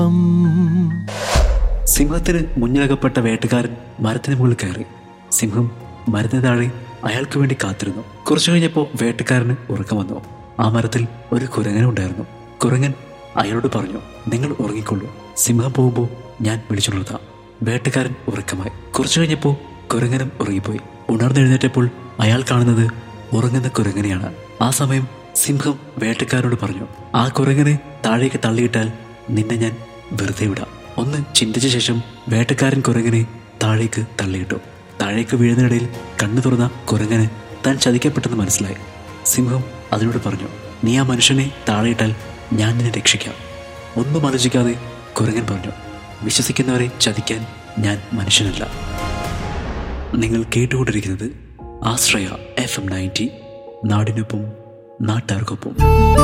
സിംഹത്തിന് മുന്നിലകപ്പെട്ട വേട്ടക്കാരൻ മരത്തിന് മുകളിൽ കയറി സിംഹം മരത്തിന് താഴെ അയാൾക്ക് വേണ്ടി കാത്തിരുന്നു കുറച്ചു കഴിഞ്ഞപ്പോൾ വേട്ടക്കാരന് ഉറക്കം വന്നു ആ മരത്തിൽ ഒരു കുരങ്ങൻ ഉണ്ടായിരുന്നു കുരങ്ങൻ അയാളോട് പറഞ്ഞു നിങ്ങൾ ഉറങ്ങിക്കൊള്ളൂ സിംഹം പോകുമ്പോൾ ഞാൻ വിളിച്ചുണർത്താം വേട്ടക്കാരൻ ഉറക്കമായി കുറച്ചു കഴിഞ്ഞപ്പോൾ കുരങ്ങനും ഉറങ്ങിപ്പോയി ഉണർന്നെഴുന്നേറ്റപ്പോൾ അയാൾ കാണുന്നത് ഉറങ്ങുന്ന കുരങ്ങനെയാണ് ആ സമയം സിംഹം വേട്ടക്കാരനോട് പറഞ്ഞു ആ കുരങ്ങനെ താഴേക്ക് തള്ളിയിട്ടാൽ നിന്നെ ഞാൻ വെറുതെ വിടാം ഒന്ന് ചിന്തിച്ച ശേഷം വേട്ടക്കാരൻ കുരങ്ങനെ താഴേക്ക് തള്ളിയിട്ടു താഴേക്ക് വീഴുന്നതിനിടയിൽ കണ്ണു തുറന്ന കുരങ്ങന് താൻ ചതിക്കപ്പെട്ടെന്ന് മനസ്സിലായി സിംഹം അതിനോട് പറഞ്ഞു നീ ആ മനുഷ്യനെ താഴെയിട്ടാൽ ഞാൻ നിന്നെ രക്ഷിക്കാം ഒന്നും ആലോചിക്കാതെ കുരങ്ങൻ പറഞ്ഞു വിശ്വസിക്കുന്നവരെ ചതിക്കാൻ ഞാൻ മനുഷ്യനല്ല നിങ്ങൾ കേട്ടുകൊണ്ടിരിക്കുന്നത് ആശ്രയ എഫ് എം നയൻറ്റി നാടിനൊപ്പം നാട്ടാർക്കൊപ്പം